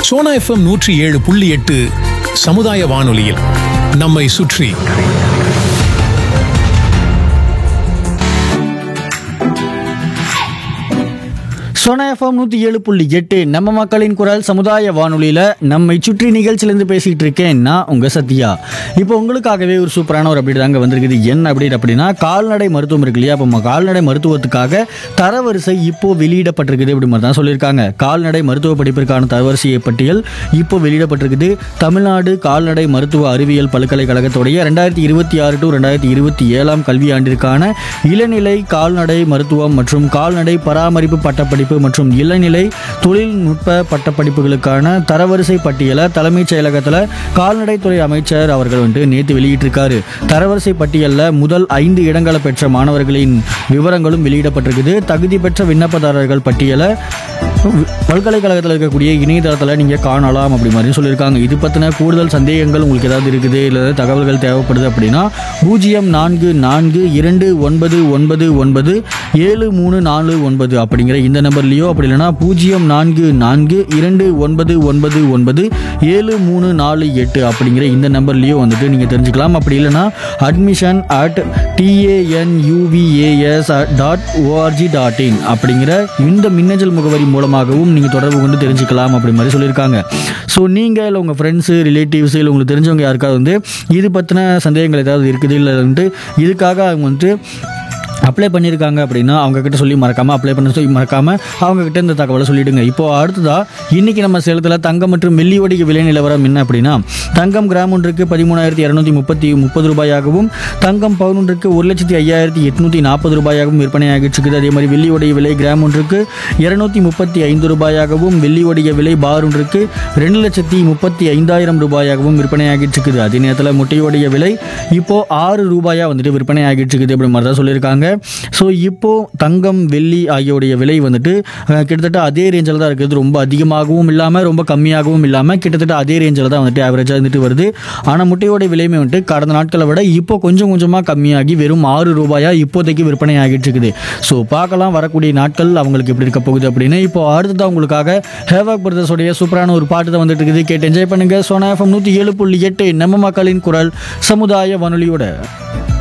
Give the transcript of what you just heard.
Sona FM நூற்றி ஏழு புள்ளி எட்டு சமுதாய வானொலியில் நம்மை சுற்றி சோனா எஃப்எம் நூற்றி ஏழு புள்ளி எட்டு நம்ம மக்களின் குரல் சமுதாய வானொலியில் நம்மை சுற்றி நிகழ்ச்சியிலேருந்து பேசிகிட்டு இருக்கேன் நான் உங்கள் சத்யா இப்போ உங்களுக்காகவே ஒரு சூப்பரான ஒரு அப்டேட் தாங்க வந்திருக்குது என்ன அப்டேட் அப்படின்னா கால்நடை மருத்துவம் இருக்கு இல்லையா இப்போ கால்நடை மருத்துவத்துக்காக தரவரிசை இப்போ வெளியிடப்பட்டிருக்குது அப்படி மாதிரி தான் சொல்லியிருக்காங்க கால்நடை மருத்துவ படிப்பிற்கான தரவரிசை பட்டியல் இப்போ வெளியிடப்பட்டிருக்குது தமிழ்நாடு கால்நடை மருத்துவ அறிவியல் பல்கலைக்கழகத்துடைய ரெண்டாயிரத்தி இருபத்தி ஆறு டு ரெண்டாயிரத்தி இருபத்தி ஏழாம் கல்வியாண்டிற்கான இளநிலை கால்நடை மருத்துவம் மற்றும் கால்நடை பராமரிப்பு பட்டப்படிப்பு மற்றும் இளநிலை தொழில்நுட்ப பட்டப்படிப்புகளுக்கான தரவரிசை பட்டியலை தலைமைச் செயலகத்தில் கால்நடைத்துறை அமைச்சர் அவர்கள் வந்துட்டு நேற்று வெளியிட்டிருக்காரு தரவரிசை பட்டியலில் முதல் ஐந்து இடங்களை பெற்ற மாணவர்களின் விவரங்களும் வெளியிடப்பட்டிருக்குது தகுதி பெற்ற விண்ணப்பதாரர்கள் பட்டியலை பல்கலைக்கழகத்தில் இருக்கக்கூடிய இணையதளத்தில் நீங்கள் காணலாம் அப்படி மாதிரி சொல்லியிருக்காங்க இது பற்றின கூடுதல் சந்தேகங்கள் உங்களுக்கு ஏதாவது இருக்குது இல்லை ஏதாவது தகவல்கள் தேவைப்படுது அப்படின்னா பூஜ்ஜியம் நான்கு நான்கு இரண்டு ஒன்பது ஒன்பது ஒன்பது ஏழு மூணு நாலு ஒன்பது அப்படிங்கிற இந்த நம்பர்லேயோ அப்படி இல்லைன்னா பூஜ்ஜியம் நான்கு நான்கு இரண்டு ஒன்பது ஒன்பது ஒன்பது ஏழு மூணு நாலு எட்டு அப்படிங்கிற இந்த நம்பர்லேயோ வந்துட்டு நீங்கள் தெரிஞ்சுக்கலாம் அப்படி இல்லைன்னா admission at TANUVAS dot org dot in அப்படிங்கிற இந்த மின்னஞ்சல் முகவரி மூலமாகவும் நீங்கள் தொடர்பு கொண்டு தெரிஞ்சுக்கலாம் அப்படி மாதிரி சொல்லியிருக்காங்க ஸோ நீங்கள் இல்லை உங்கள் ஃப்ரெண்ட்ஸு ரிலேட்டிவ்ஸ் இல்லை உங்களுக்கு தெரிஞ்சவங்க யாருக்காவது வந்து இது பற்றின சந்தேகங்கள் ஏதாவது இருக்குது இல்லை வந்துட்டு இதுக்காக அவங்க வந்துட்டு அப்ளை பண்ணியிருக்காங்க அப்படின்னா அவங்க கிட்ட சொல்லி மறக்காம அப்ளை பண்ண சொல்லி மறக்காம அவங்க கிட்ட இந்த தகவலை சொல்லிடுங்க இப்போ அடுத்ததா இன்னைக்கு நம்ம சேலத்தில் தங்கம் மற்றும் வெள்ளி வடிக விலை நிலவரம் என்ன அப்படின்னா தங்கம் கிராம் ஒன்றுக்கு பதிமூணாயிரத்தி இரநூத்தி முப்பத்தி முப்பது ரூபாயாகவும் தங்கம் பவுன் ஒன்றுக்கு ஒரு லட்சத்தி ஐயாயிரத்தி எட்நூத்தி நாற்பது ரூபாயாகவும் விற்பனையாகிட்டு இருக்குது அதே மாதிரி வெள்ளி உடைய விலை கிராம் ஒன்றுக்கு இருநூத்தி முப்பத்தி ஐந்து ரூபாயாகவும் வெள்ளி உடைய விலை பார் ஒன்றுக்கு ரெண்டு லட்சத்தி முப்பத்தி ஐந்தாயிரம் ரூபாயாகவும் விற்பனையாகிட்டு இருக்குது அதே நேரத்தில் முட்டையுடைய விலை இப்போ ஆறு ரூபாயா வந்துட்டு விற்பனையாகிட்டு இருக்குது அப்படி மாதிரி தான் சொல்லியிருக்காங்க ஸோ இப்போ தங்கம் வெள்ளி ஆகியோடைய விலை வந்துட்டு அஹ், கிட்டத்தட்ட அதே ரேஞ்சில் தான் இருக்குது ரொம்ப அதிகமாகவும் இல்லாமல் ரொம்ப கம்மியாகவும் இல்லாமல் கிட்டத்தட்ட அதே ரேஞ்சில் தான் வந்துட்டு ஆவரேஜாக இருந்துட்டு வருது ஆனால் முட்டையோட விலையுமே வந்துட்டு கடந்த நாட்களை விட இப்போ கொஞ்சம் கொஞ்சமாக கம்மியாகி வெறும் ஆறு ரூபாயா இப்போதைக்கு விற்பனை ஆகிட்டு இருக்குது ஸோ பார்க்கலாம் வரக்கூடிய நாட்கள் அவங்களுக்கு எப்படி இருக்க போகுது அப்படின்னு இப்போ அடுத்ததான் உங்களுக்காக ஹேவாக் பிரதர்ஸோடைய சூப்பரான ஒரு பாட்டு தான் வந்துட்டு இருக்குது கேட்டு என்ஜாய் பண்ணுங்க சோனா எஃப்எம் நூற்றி ஏழு புள்ளி எட்டு நம்ம மக்களின் குரல் சமுதாய வானொலியோட